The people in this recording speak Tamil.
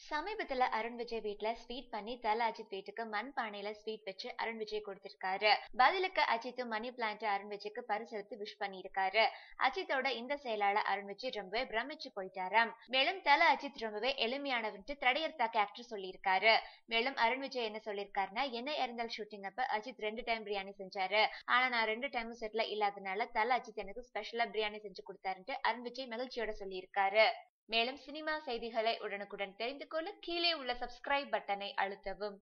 சமீபத்துல அருண் விஜய் வீட்ல ஸ்வீட் பண்ணி தல அஜித் வீட்டுக்கு மண் பானையில ஸ்வீட் வச்சு அருண் விஜய் கொடுத்திருக்காரு பதிலுக்கு அஜித்தும் மணி பிளான்ட் அருண் விஜய்க்கு பரிசளித்து விஷ் பண்ணியிருக்காரு அஜித்தோட இந்த செயலால அருண் விஜய் ரொம்பவே பிரமிச்சு போயிட்டாராம் மேலும் தல அஜித் ரொம்பவே எளிமையானவன்ட்டு தடையர்த்தா கேரக்டர் சொல்லியிருக்காரு மேலும் அருண் விஜய் என்ன சொல்லியிருக்காருன்னா என்ன இறந்தால் ஷூட்டிங் அப்ப அஜித் ரெண்டு டைம் பிரியாணி செஞ்சாரு ஆனா நான் ரெண்டு டைமும் செட்ல இல்லாதனால தல அஜித் எனக்கு ஸ்பெஷலா பிரியாணி செஞ்சு கொடுத்தாருன்ட்டு அருண் விஜய் மகிழ்ச்சியோட சொல்லியிருக்காரு மேலும் சினிமா செய்திகளை உடனுக்குடன் தெரிந்து கொள்ள கீழே உள்ள சப்ஸ்கிரைப் பட்டனை அழுத்தவும்